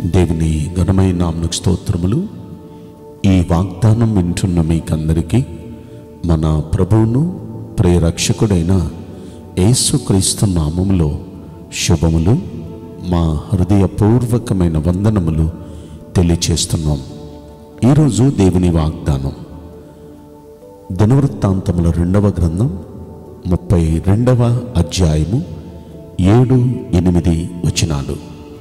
దేవుని ఘనమైన నామకు స్తోత్రములు ఈ వాగ్దానం వింటున్న మీకందరికీ మన ప్రభువును ప్రేరక్షకుడైన యేసుక్రీస్తు నామములో శుభములు మా హృదయపూర్వకమైన వందనములు తెలియచేస్తున్నాం ఈరోజు దేవుని వాగ్దానం దినవృత్తాంతముల రెండవ గ్రంథం ముప్పై రెండవ అధ్యాయము ఏడు ఎనిమిది వచనాలు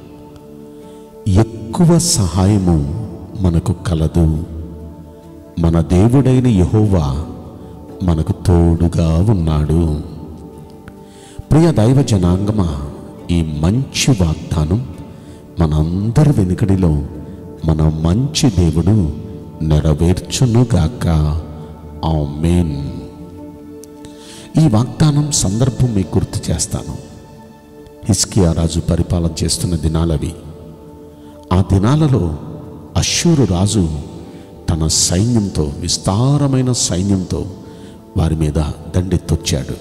ఎక్కువ సహాయము మనకు కలదు మన దేవుడైన యెహోవా మనకు తోడుగా ఉన్నాడు ప్రియ దైవ జనాంగమా ఈ మంచి వాగ్దానం మనందరి వెనుకడిలో మన మంచి దేవుడు నెరవేర్చునుగాక ఆమేన్ ఈ వాగ్దానం సందర్భం మీకు గుర్తు చేస్తాను హిస్కియా రాజు పరిపాలన చేస్తున్న దినాలవి ఆ దినాలలో అశ్షూరు రాజు తన సైన్యంతో విస్తారమైన సైన్యంతో వారి మీద దండెత్తొచ్చాడు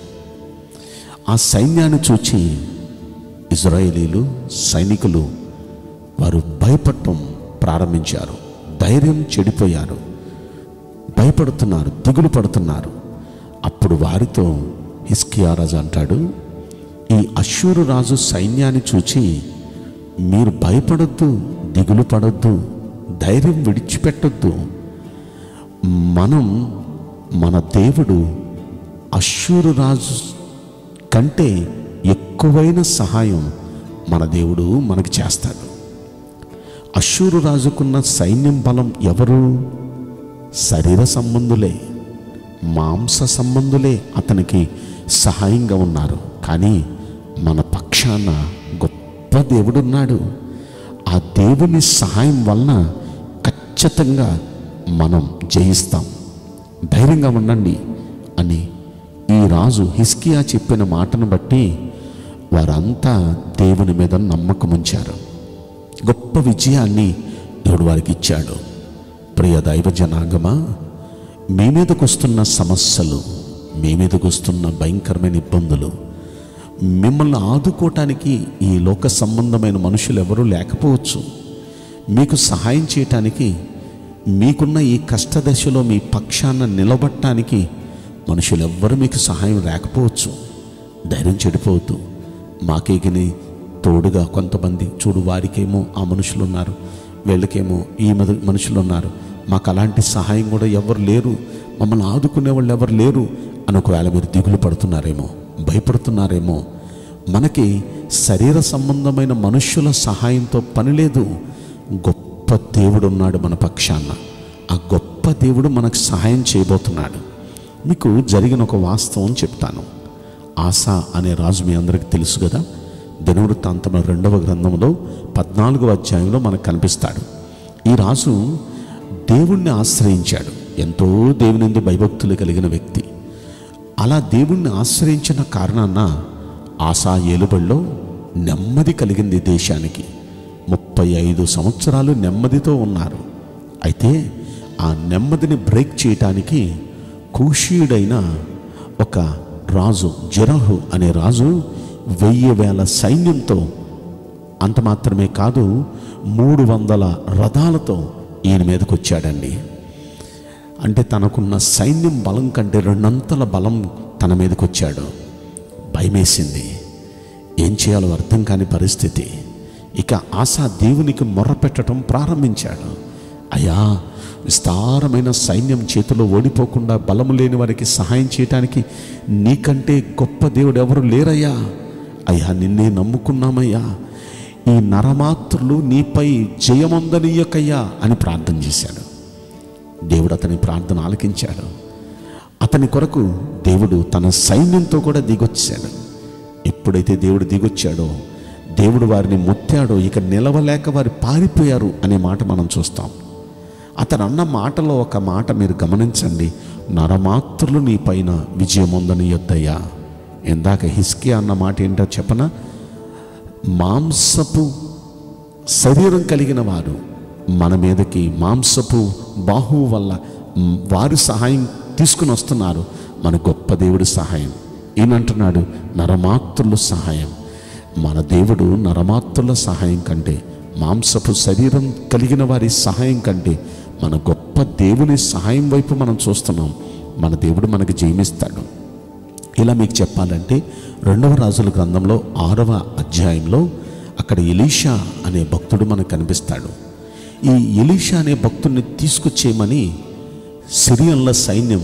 ఆ సైన్యాన్ని చూచి ఇజ్రాయేలీలు సైనికులు వారు భయపడటం ప్రారంభించారు ధైర్యం చెడిపోయారు భయపడుతున్నారు దిగులు పడుతున్నారు అప్పుడు వారితో హిస్కియా రాజు అంటాడు ఈ అశ్షూరు రాజు సైన్యాన్ని చూచి మీరు భయపడొద్దు దిగులు పడొద్దు ధైర్యం విడిచిపెట్టొద్దు మనం మన దేవుడు అశ్షూరు రాజు కంటే ఎక్కువైన సహాయం మన దేవుడు మనకు చేస్తాడు అశ్షూరు రాజుకున్న సైన్యం బలం ఎవరు శరీర సంబంధులే మాంస సంబంధులే అతనికి సహాయంగా ఉన్నారు కానీ మన పక్షాన గొప్ప దేవుడున్నాడు ఆ దేవుని సహాయం వలన ఖచ్చితంగా మనం జయిస్తాం ధైర్యంగా ఉండండి అని ఈ రాజు హిస్కియా చెప్పిన మాటను బట్టి వారంతా దేవుని మీద నమ్మకం ఉంచారు గొప్ప విజయాన్ని దేవుడు వారికి ఇచ్చాడు ప్రియ దైవ జనాంగమా మీ మీదకు వస్తున్న సమస్యలు మీ మీదకు వస్తున్న భయంకరమైన ఇబ్బందులు మిమ్మల్ని ఆదుకోవటానికి ఈ లోక సంబంధమైన మనుషులు ఎవరూ లేకపోవచ్చు మీకు సహాయం చేయటానికి మీకున్న ఈ కష్టదశలో మీ పక్షాన నిలబట్టడానికి మనుషులు ఎవ్వరు మీకు సహాయం లేకపోవచ్చు ధైర్యం చెడిపోవద్దు మాకేగిని తోడుగా కొంతమంది చూడు వారికేమో ఆ మనుషులు ఉన్నారు వీళ్ళకేమో ఈ మద- మనుషులు ఉన్నారు మాకు అలాంటి సహాయం కూడా ఎవరు లేరు మమ్మల్ని ఆదుకునే వాళ్ళు ఎవరు లేరు అని ఒకవేళ మీరు దిగులు పడుతున్నారేమో భయపడుతున్నారేమో మనకి శరీర సంబంధమైన మనుష్యుల సహాయంతో పని లేదు గొప్ప దేవుడు ఉన్నాడు మన పక్షాన ఆ గొప్ప దేవుడు మనకు సహాయం చేయబోతున్నాడు మీకు జరిగిన ఒక వాస్తవం చెప్తాను ఆశ అనే రాజు మీ అందరికీ తెలుసు కదా దినవృత్తాంతంలో రెండవ గ్రంథంలో పద్నాలుగవ అధ్యాయంలో మనకు కనిపిస్తాడు ఈ రాజు దేవుణ్ణి ఆశ్రయించాడు ఎంతో దేవుని ఎందు భయభక్తులు కలిగిన వ్యక్తి అలా దేవుణ్ణి ఆశ్రయించిన కారణాన ఆశా ఏలుబడిలో నెమ్మది కలిగింది దేశానికి ముప్పై ఐదు సంవత్సరాలు నెమ్మదితో ఉన్నారు అయితే ఆ నెమ్మదిని బ్రేక్ చేయటానికి కూషీయుడైన ఒక రాజు జరహు అనే రాజు వెయ్యి వేల సైన్యంతో అంత మాత్రమే కాదు మూడు వందల రథాలతో ఈయన మీదకి వచ్చాడండి అంటే తనకున్న సైన్యం బలం కంటే రెండంతల బలం తన మీదకి వచ్చాడు భయమేసింది ఏం చేయాలో అర్థం కాని పరిస్థితి ఇక ఆశా దేవునికి మొర్రపెట్టడం ప్రారంభించాడు అయ్యా విస్తారమైన సైన్యం చేతిలో ఓడిపోకుండా బలము లేని వారికి సహాయం చేయటానికి నీకంటే గొప్ప దేవుడు ఎవరు లేరయ్యా అయ్యా నిన్నే నమ్ముకున్నామయ్యా ఈ నరమాత్రులు నీపై జయమందనీయకయ్యా అని ప్రార్థన చేశాడు దేవుడు అతని ప్రార్థన ఆలకించాడు అతని కొరకు దేవుడు తన సైన్యంతో కూడా దిగొచ్చాడు ఎప్పుడైతే దేవుడు దిగొచ్చాడో దేవుడు వారిని ముత్తాడో ఇక నిలవలేక వారు పారిపోయారు అనే మాట మనం చూస్తాం అతను అన్న మాటలో ఒక మాట మీరు గమనించండి నరమాత్రులు నీ పైన విజయం ఉందని యొద్దయ్యా ఇందాక హిస్కే అన్న మాట ఏంటో చెప్పనా మాంసపు శరీరం కలిగిన వారు మన మీదకి మాంసపు బాహువు వల్ల మ్, వారి సహాయం తీసుకుని వస్తున్నారు మన గొప్ప దేవుడి సహాయం ఈయనంటున్నాడు నరమాత్రుల సహాయం మన దేవుడు నరమాత్రుల సహాయం కంటే మాంసపు శరీరం కలిగిన వారి సహాయం కంటే మన గొప్ప దేవుని సహాయం వైపు మనం చూస్తున్నాం మన దేవుడు మనకి జయమిస్తాడు ఇలా మీకు చెప్పాలంటే రెండవ రాజుల గ్రంథంలో ఆరవ అధ్యాయంలో అక్కడ ఎలీషా అనే భక్తుడు మనకు కనిపిస్తాడు ఈ ఎలీషా అనే భక్తుడిని తీసుకొచ్చేయమని సిరియన్ల సైన్యం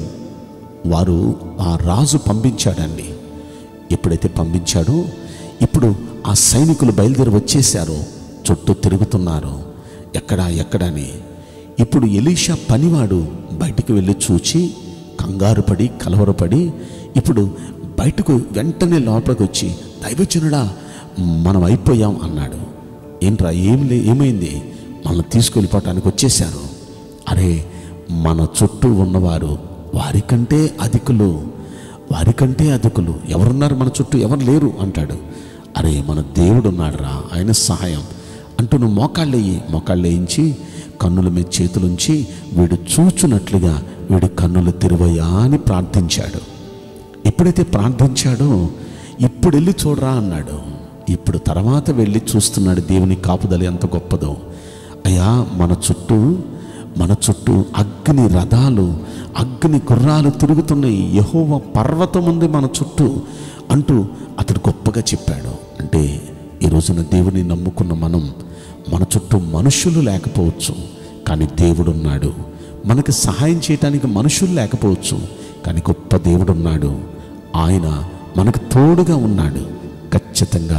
వారు ఆ రాజు పంపించాడండి ఎప్పుడైతే పంపించాడో ఇప్పుడు ఆ సైనికులు బయలుదేరి వచ్చేసారో చుట్టూ తిరుగుతున్నారు ఎక్కడ ఎక్కడని ఇప్పుడు ఎలీషా పనివాడు బయటికి వెళ్ళి చూచి కంగారు పడి కలవరపడి ఇప్పుడు బయటకు వెంటనే లోపలికి వచ్చి దైవజనుడా మనం అయిపోయాం అన్నాడు ఏంట్రా ఏం లే ఏమైంది మనల్ని తీసుకెళ్ళిపోవటానికి వచ్చేసారు అరే మన చుట్టూ ఉన్నవారు వారికంటే అధికులు వారికంటే అధికులు ఎవరున్నారు మన చుట్టూ ఎవరు లేరు అంటాడు అరే మన దేవుడు ఉన్నాడురా ఆయన సహాయం అంటూ నువ్వు మోకాళ్ళేయి మోకాళ్ళు వేయించి కన్నుల మీద చేతులుంచి వీడు చూచున్నట్లుగా వీడి కన్నులు తెరువయా అని ప్రార్థించాడు ఎప్పుడైతే ప్రార్థించాడో ఇప్పుడు వెళ్ళి చూడరా అన్నాడు ఇప్పుడు తర్వాత వెళ్ళి చూస్తున్నాడు దేవుని కాపుదల ఎంత గొప్పదో అయ్యా మన చుట్టూ మన చుట్టూ అగ్ని రథాలు అగ్ని గుర్రాలు తిరుగుతున్నాయి యహోవ పర్వతం ఉంది మన చుట్టూ అంటూ అతడు గొప్పగా చెప్పాడు అంటే ఈ రోజున దేవుని నమ్ముకున్న మనం మన చుట్టూ మనుషులు లేకపోవచ్చు కానీ దేవుడున్నాడు మనకు సహాయం చేయటానికి మనుషులు లేకపోవచ్చు కానీ గొప్ప దేవుడున్నాడు ఆయన మనకు తోడుగా ఉన్నాడు ఖచ్చితంగా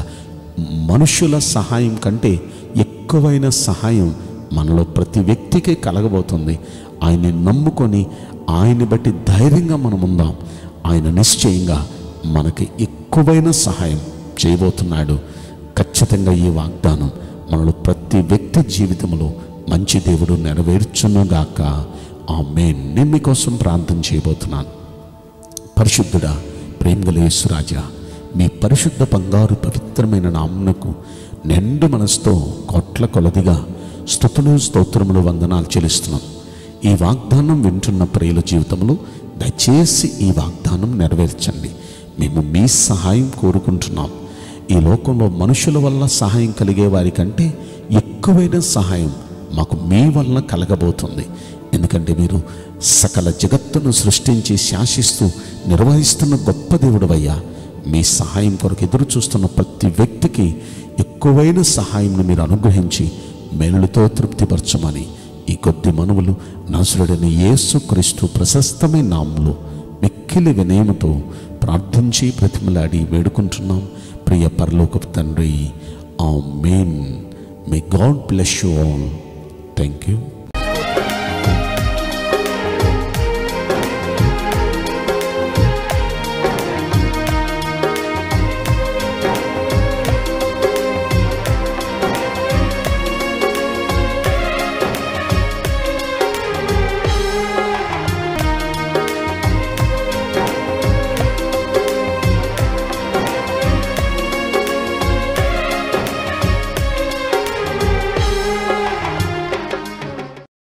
మనుషుల సహాయం కంటే ఎక్కువైన సహాయం మనలో ప్రతి వ్యక్తికి కలగబోతుంది ఆయన్ని నమ్ముకొని ఆయన్ని బట్టి ధైర్యంగా మనం ఉందాం ఆయన నిశ్చయంగా మనకి ఎక్కువైన సహాయం చేయబోతున్నాడు ఖచ్చితంగా ఈ వాగ్దానం మనలో ప్రతి వ్యక్తి జీవితంలో మంచి దేవుడు నెరవేర్చునుగాక ఆ మెయిన్ నేను మీకోసం ప్రార్థన చేయబోతున్నాను పరిశుద్ధుడా ప్రేమగల యేసురాజా మీ పరిశుద్ధ బంగారు పవిత్రమైన నామునకు నిండు మనసుతో కోట్ల కొలదిగా స్థుతులు స్తోత్రములు వందనాలు చెల్లిస్తున్నాం ఈ వాగ్దానం వింటున్న ప్రియుల జీవితంలో దయచేసి ఈ వాగ్దానం నెరవేర్చండి మేము మీ సహాయం కోరుకుంటున్నాం ఈ లోకంలో మనుషుల వల్ల సహాయం కలిగే వారికంటే ఎక్కువైన సహాయం మాకు మీ వలన కలగబోతుంది ఎందుకంటే మీరు సకల జగత్తును సృష్టించి శాసిస్తూ నిర్వహిస్తున్న గొప్ప దేవుడవయ్యా మీ సహాయం కొరకు ఎదురు చూస్తున్న ప్రతి వ్యక్తికి ఎక్కువైన సహాయంను మీరు అనుగ్రహించి మేలులతో తృప్తిపరచమని ఈ కొద్ది మనువులు నసురుడని యేసు క్రీస్తు ప్రశస్తమైన నామంలో మిక్కిలి వినయముతో ప్రార్థించి ప్రతిమలాడి వేడుకుంటున్నాం ప్రియ పరలోకపు తండ్రి amen may God bless you all thank you